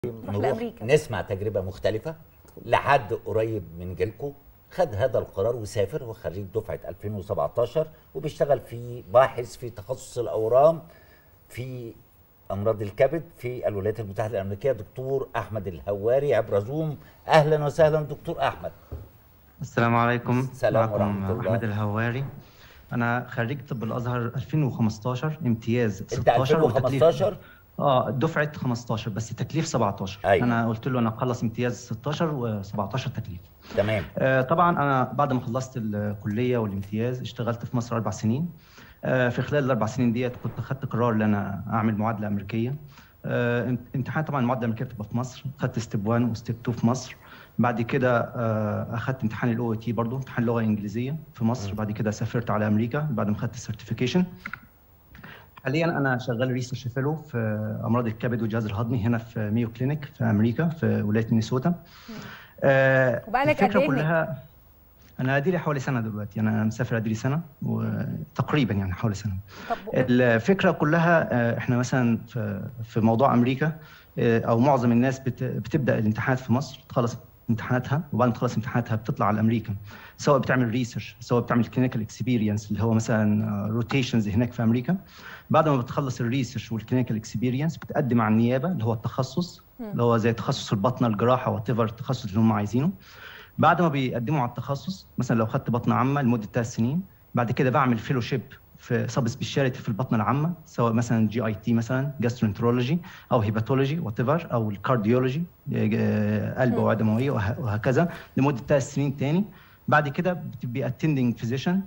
نروح لأمريكا. نسمع تجربة مختلفة لحد قريب من جيلكو خد هذا القرار وسافر هو خريج دفعة 2017 وبيشتغل في باحث في تخصص الأورام في أمراض الكبد في الولايات المتحدة الأمريكية دكتور أحمد الهواري عبر زوم أهلا وسهلا دكتور أحمد السلام عليكم السلام معكم ورحمة الله. احمد الهواري انا خريج طب الازهر 2015 امتياز أنت 16 وتكليف 2015 اه دفعه 15 بس تكليف 17 أيوة. انا قلت له انا اخلص امتياز 16 و17 تكليف تمام آه طبعا انا بعد ما خلصت الكليه والامتياز اشتغلت في مصر اربع سنين آه في خلال الاربع سنين ديت كنت اخدت قرار ان انا اعمل معادله امريكيه آه امتحان طبعا المعادله الامريكيه بتبقى في مصر خدت ستيب 1 وستيب 2 في مصر بعد كده آه، اخدت امتحان الاو تي برضه امتحان لغه انجليزيه في مصر بعد كده سافرت على امريكا بعد ما خدت السيرتيفيكيشن حاليا انا شغال ريسيرش فيلو في امراض الكبد والجهاز الهضمي هنا في ميو كلينيك في امريكا في ولايه مينيسوتا آه، وبقالك قد الفكره إيه هناك؟ كلها انا اديلي حوالي سنه دلوقتي انا مسافر اديلي سنه وتقريبا يعني حوالي سنه طب الفكره كلها آه، احنا مثلا في في موضوع امريكا آه، او معظم الناس بت- بتبدا الامتحانات في مصر تخلص امتحاناتها وبعد ما تخلص امتحاناتها بتطلع على امريكا سواء بتعمل ريسيرش سواء بتعمل كلينيكال اكسبيرينس اللي هو مثلا روتيشنز هناك في امريكا بعد ما بتخلص الريسيرش والكلينيكال اكسبيرينس بتقدم على النيابه اللي هو التخصص اللي هو زي تخصص البطنه الجراحه وات ايفر التخصص اللي هم عايزينه بعد ما بيقدموا على التخصص مثلا لو خدت بطنه عامه لمده ثلاث سنين بعد كده بعمل فيلوشيب في سب سبيشاليتي في البطنه العامه سواء مثلا جي اي تي مثلا جاسترونترولوجي او هيباتولوجي وات ايفر او الكارديولوجي آه، قلب واوعيه دمويه وه- وهكذا لمده ثلاث سنين تاني بعد كده بتبقي اتندنج فيزيشن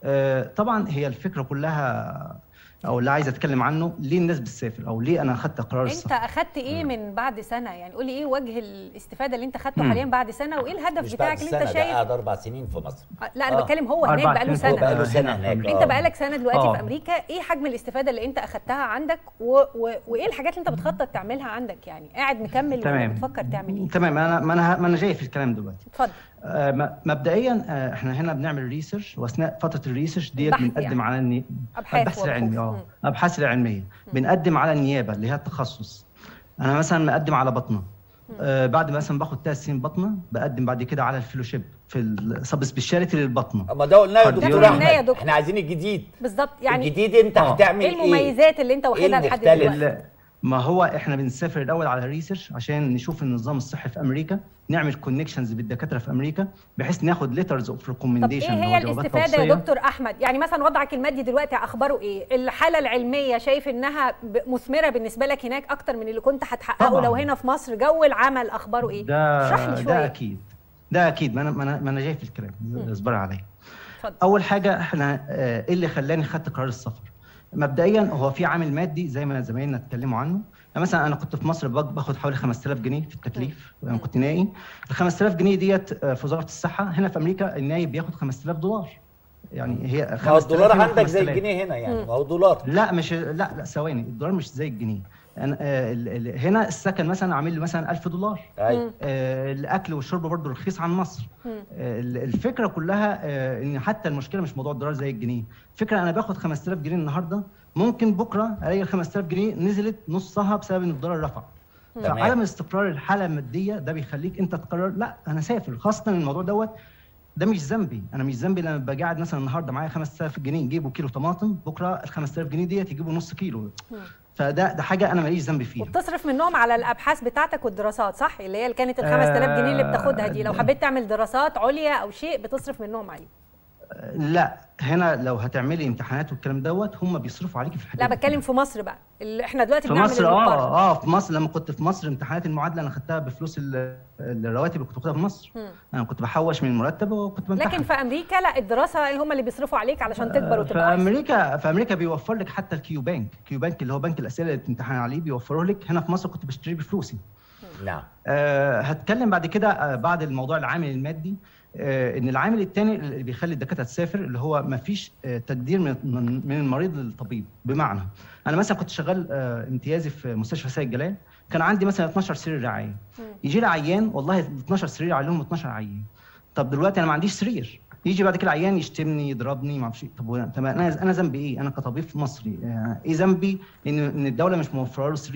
طبعا هي الفكره كلها او اللي عايز اتكلم عنه ليه الناس بتسافر او ليه انا اخدت قرار انت السفر اخدت ايه من بعد سنه يعني قولي ايه وجه الاستفاده اللي انت اخدته مم. حاليا بعد سنه وايه الهدف مش بعد بتاعك اللي السنة انت ده شايف قعد أربع سنين في مصر آه، لا انا آه. بتكلم هو أربع هناك بقاله سنين هو سنه بقاله سنة هنا في هناك أمريكا. انت آه. بقالك سنه دلوقتي آه. في امريكا ايه حجم الاستفاده اللي انت اخدتها عندك و... و... وايه الحاجات اللي انت بتخطط تعملها عندك يعني قاعد مكمل ولا تمام. بتفكر تعمل ايه تمام انا ما انا ما انا جاي في الكلام دلوقتي اتفضل آه، م- مبدئيا آه، احنا هنا بنعمل ريسيرش واثناء فتره الريسيرش ديت البحث بنقدم يعني. على الني... أبحاث البحث وبحوث. العلمي اه مم. الابحاث العلميه بنقدم على النيابه اللي هي التخصص انا مثلا مقدم على بطنه آه بعد مثلا باخد ثلاث سنين بطنه بقدم بعد كده على الفيلوشيب في السب سبيشاليتي للبطنه اما ده قلناه يا ده دكتور قلناه يا أحمد دكتور. احنا عايزين الجديد بالظبط يعني الجديد أنت آه. هتعمل ايه إيه؟ المميزات اللي انت واخدها لحد المختلف؟ دلوقتي ال- ما هو احنا بنسافر الاول على ريسيرش عشان نشوف النظام الصحي في امريكا نعمل كونكشنز بالدكاتره في امريكا بحيث ناخد ليترز اوف طب ريكومنديشن ايه هي الاستفاده يا دكتور احمد يعني مثلا وضعك المادي دلوقتي اخباره ايه الحاله العلميه شايف انها ب- مثمره بالنسبه لك هناك اكتر من اللي كنت هتحققه طبعاً. لو هنا في مصر جو العمل اخباره ايه ده اشرح لي ده شويه اكيد ده اكيد ما انا ما انا, ما أنا جاي في الكلام اصبر عليا اتفضل اول حاجه احنا آه، ايه اللي خلاني خدت قرار السفر مبدئيا هو في عامل مادي زي ما زمايلنا اتكلموا عنه يعني مثلا انا كنت في مصر باخ- باخد حوالي 5000 جنيه في التكليف لما كنت نائي ال 5000 جنيه ديت آه، في وزاره الصحه هنا في امريكا النايب بياخد 5000 دولار يعني هي ما هو 5000 الدولار هنا عندك زي 5000. الجنيه هنا يعني ما هو دولار لا مش لا لا ثواني الدولار مش زي الجنيه أنا آه، ال- ال- هنا السكن مثلا عامل لي مثلا 1000 دولار أيوة. آه، الاكل والشرب برضه رخيص عن مصر مم. آه، ال- الفكره كلها آه، ان حتى المشكله مش موضوع الدولار زي الجنيه الفكره انا باخد 5000 جنيه النهارده ممكن بكره الاقي ال 5000 جنيه نزلت نصها بسبب ان الدولار رفع تمام. فعدم استقرار الحاله الماديه ده بيخليك انت تقرر لا انا سافر خاصه الموضوع دوت ده مش ذنبي انا مش ذنبي لما ابقى قاعد مثلا النهارده معايا 5000 جنيه يجيبوا كيلو طماطم بكره ال 5000 جنيه ديت يجيبوا نص كيلو فده ده حاجه انا ماليش ذنب فيها وبتصرف منهم على الابحاث بتاعتك والدراسات صح اللي هي اللي كانت ال 5000 جنيه اللي بتاخدها دي لو آه، حبيت تعمل دراسات عليا او شيء بتصرف منهم عليه لا هنا لو هتعملي امتحانات والكلام دوت هم بيصرفوا عليكي في الحاجات لا دي. بتكلم في مصر بقى اللي احنا دلوقتي في بنعمل مصر المقارنة. اه اه في مصر لما كنت في مصر امتحانات المعادله انا خدتها بفلوس ال- الرواتب اللي كنت باخدها في مصر مم. انا كنت بحوش من المرتب وكنت بمتحن لكن في امريكا لا الدراسه هم اللي بيصرفوا عليك علشان تكبر في وتبقى أحسن. امريكا في امريكا بيوفر لك حتى الكيو بانك كيو بانك اللي هو بنك الاسئله اللي بتمتحن عليه بيوفره لك هنا في مصر كنت بشتريه بفلوسي نعم أه هتكلم بعد كده آه، بعد الموضوع العامل المادي أه ان العامل الثاني اللي بيخلي الدكاتره تسافر اللي هو ما فيش أه تقدير من من من المريض للطبيب بمعنى انا مثلا كنت شغال أه امتيازي في مستشفى سيد جلال كان عندي مثلا 12 سرير رعايه يجي لي عيان والله ال 12 سرير عليهم 12 عيان طب دلوقتي انا ما عنديش سرير يجي بعد كده عيان يشتمني يضربني ما اعرفش إيه. طب و- طب انا انا ذنبي ايه انا كطبيب مصري آه، ايه ذنبي ان ان الدوله مش موفره له سرير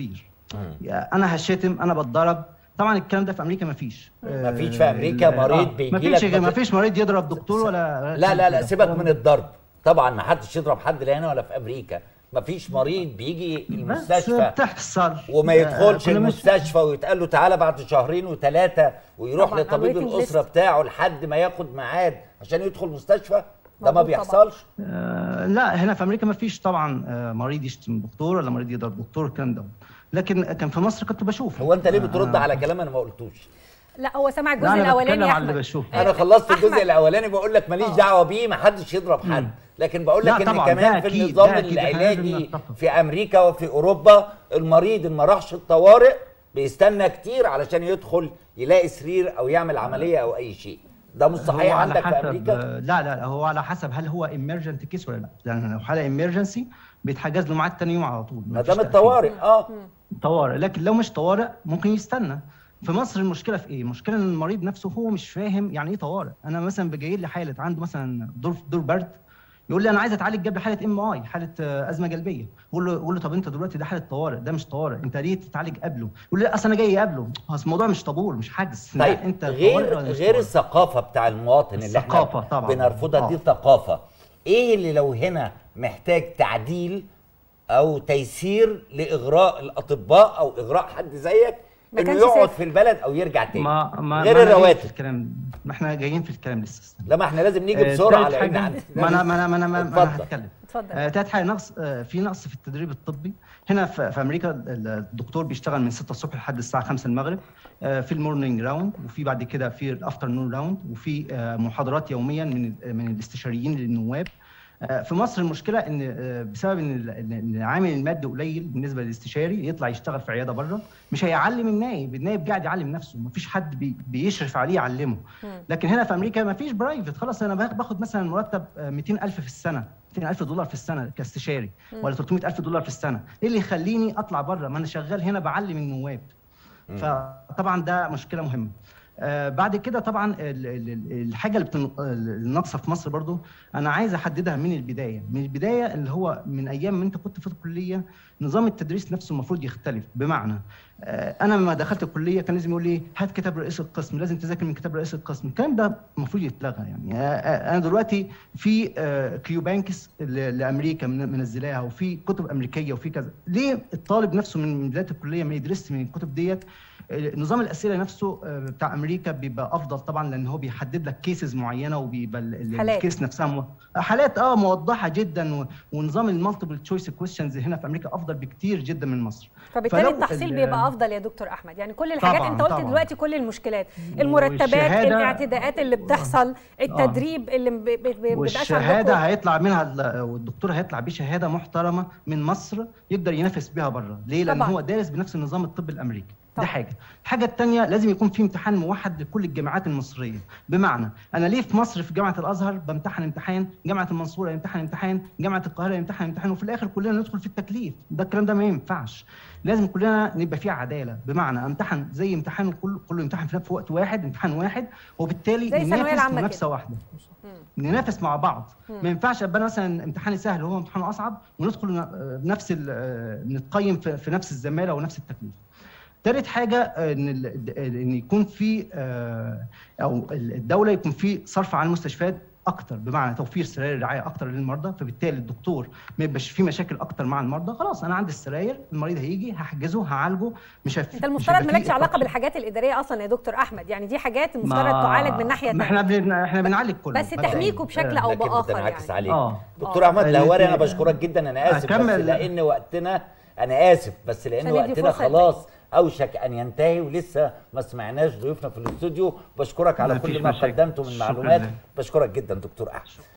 انا هشتم انا بتضرب طبعا الكلام ده في امريكا ما فيش ما فيش في أمريكا مريض بيجي ما فيش لك ما بت- فيش مريض يضرب دكتور ولا لا لا لا كده. سيبك من الضرب طبعا ما حدش يضرب حد لا هنا ولا في امريكا ما فيش مريض بيجي بس المستشفى بتحصل وما آه، يدخلش كنا مش- المستشفى ويتقال له تعالى بعد شهرين وثلاثه ويروح طبعاً، لطبيب waiting الاسره list. بتاعه لحد ما ياخد ميعاد عشان يدخل مستشفى ده ما موجود بيحصلش آه، لا هنا في امريكا ما فيش طبعا آه، مريض يشتم دكتور ولا مريض يضرب دكتور الكلام ده لكن كان في مصر كنت بشوف هو انت ليه بترد على كلام انا ما قلتوش لا هو سمع الجزء لا، أنا الاولاني بتكلم يا على اللي احمد بشوفه. انا خلصت الجزء أحمد. الاولاني بقول لك ماليش آه. دعوه بيه ما حدش يضرب حد لكن بقول لا لك ان طبعاً، كمان ده في أكيد، النظام ده أكيد، إحنا لازم العلاجي نتفق. في امريكا وفي اوروبا المريض اللي ما راحش الطوارئ بيستنى كتير علشان يدخل يلاقي سرير او يعمل عمليه او اي شيء ده مش هو صحيح على عندك في حسب امريكا لا لا هو على حسب هل هو ايمرجنت كيس ولا لا لان لو حاله ايمرجنسي بيتحجز له ميعاد تاني يوم على طول ما مفيش دام تأخير. الطوارئ اه طوارئ لكن لو مش طوارئ ممكن يستنى في مصر المشكله في ايه؟ المشكله ان المريض نفسه هو مش فاهم يعني ايه طوارئ، انا مثلا بجاي لي حاله عنده مثلا دور دور برد يقول لي انا عايز اتعالج جاب لي حاله ام اي حاله آه، ازمه قلبيه اقول له اقول له طب انت دلوقتي ده حاله طوارئ ده مش طوارئ انت ليه تتعالج قبله يقول لي اصل انا جاي قبله اصل الموضوع مش طابور مش حجز لا، طيب انت طوارئ غير ولا مش غير طوارئ؟ الثقافه بتاع المواطن اللي الثقافة احنا طبعاً. بنرفضها دي آه. ثقافه ايه اللي لو هنا محتاج تعديل او تيسير لاغراء الاطباء او اغراء حد زيك ما انه كانش يقعد سافر. في البلد او يرجع تاني ما ما غير ما أنا جاي الرواتب. في الكلام ما احنا جايين في الكلام لسه لا ما احنا لازم نيجي آه، بسرعه تالت لان حاجة- عندنا ما انا ما انا ما انا ما انا اتفضل. هتكلم اتفضل آه، تالت حاجه نقص آه، في نقص في التدريب الطبي هنا في, في امريكا ال- الدكتور بيشتغل من 6 الصبح لحد الساعه 5 المغرب آه، في المورنينج راوند وفي بعد كده في الافترنون راوند وفي آه، محاضرات يوميا من ال- من الاستشاريين للنواب آه، في مصر المشكله ان آه، بسبب ان ال- إن العامل المادي قليل بالنسبه للاستشاري يطلع يشتغل في عياده بره مش هيعلم النايب النايب قاعد يعلم نفسه مفيش حد بي- بيشرف عليه يعلمه لكن هنا في امريكا ما فيش برايفت خلاص انا باخ- باخد مثلا مرتب آه، 200000 في السنه 200000 دولار في السنه كاستشاري ولا 300000 دولار في السنه ايه اللي يخليني اطلع بره ما انا شغال هنا بعلم النواب فطبعا ده مشكله مهمه آه بعد كده طبعا ال- ال- ال- الحاجه اللي بتن- الناقصه في مصر برضو انا عايز احددها من البدايه من البدايه اللي هو من ايام ما انت كنت في الكليه نظام التدريس نفسه المفروض يختلف بمعنى آه انا لما دخلت الكليه كان لازم يقول لي هات كتاب رئيس القسم لازم تذاكر من كتاب رئيس القسم الكلام ده المفروض يتلغى يعني آه آه انا دلوقتي في آه كيو بانكس ل- لامريكا من- منزلاها وفي كتب امريكيه وفي كذا ليه الطالب نفسه من من بدايه الكليه ما يدرسش من الكتب ديت آه، نظام الاسئله نفسه آه، بتاع امريكا بيبقى افضل طبعا لان هو بيحدد لك كيسز معينه وبيبقى ال- ال- حالات. الكيس نفسها مو... حالات اه موضحه جدا و... ونظام المالتيبل تشويس كويشنز هنا في امريكا افضل بكتير جدا من مصر فبالتالي فلو التحصيل ال- بيبقى افضل يا دكتور احمد يعني كل الحاجات طبعاً، انت قلت طبعاً. دلوقتي كل المشكلات المرتبات والشهادة- الاعتداءات اللي بتحصل التدريب اللي ب- ب- ب- بيبقاش والشهاده عندكم هيطلع منها ال- والدكتور هيطلع بشهاده محترمه من مصر يقدر ينافس بيها بره ليه لان طبعاً. هو دارس بنفس النظام الطبي الامريكي طبعاً. دي حاجه الحاجه الثانيه لازم يكون في امتحان موحد لكل الجامعات المصريه بمعنى انا ليه في مصر في جامعه الازهر بمتحن امتحان جامعه المنصوره يمتحن امتحان جامعه القاهره يمتحن امتحان وفي الاخر كلنا ندخل في التكليف ده الكلام ده ما ينفعش لازم كلنا نبقى فيه عداله بمعنى امتحن زي امتحان كله كله يمتحن في وقت واحد امتحان واحد وبالتالي زي الثانوية ننافس العامة منافسه كده. واحده ننافس مع بعض ما ينفعش ابقى أنا مثلا امتحاني سهل وهو امتحانه اصعب وندخل ن- بنفس ال- آه، نتقيم في في نفس الزماله ونفس التكليف تالت حاجه آه، ان ال- ان يكون في آه، او الدوله يكون في صرف على المستشفيات اكتر بمعنى توفير سراير رعايه اكتر للمرضى فبالتالي الدكتور ما يبقاش في مشاكل اكتر مع المرضى خلاص انا عندي السراير المريض هيجي هحجزه هعالجه مش هف... انت مش المفترض هيبقى فيه مالكش علاقه إطلاق. بالحاجات الاداريه اصلا يا دكتور احمد يعني دي حاجات المفترض ما- تعالج من ناحيه ما ثانيه احنا بن... احنا بنعالج كله بس تحميكوا بشكل او لكن باخر بتنعكس يعني عليك اه دكتور آه. احمد لهواري انا الاتنين- بشكرك جدا انا اسف بس أكمل. لان وقتنا انا اسف بس لان عشان ندي وقتنا فرصة خلاص اوشك ان ينتهي ولسه ما سمعناش ضيوفنا في الاستوديو بشكرك على ما كل فيش ما مشاكل. قدمته من شكراً معلومات لك. بشكرك جدا دكتور احمد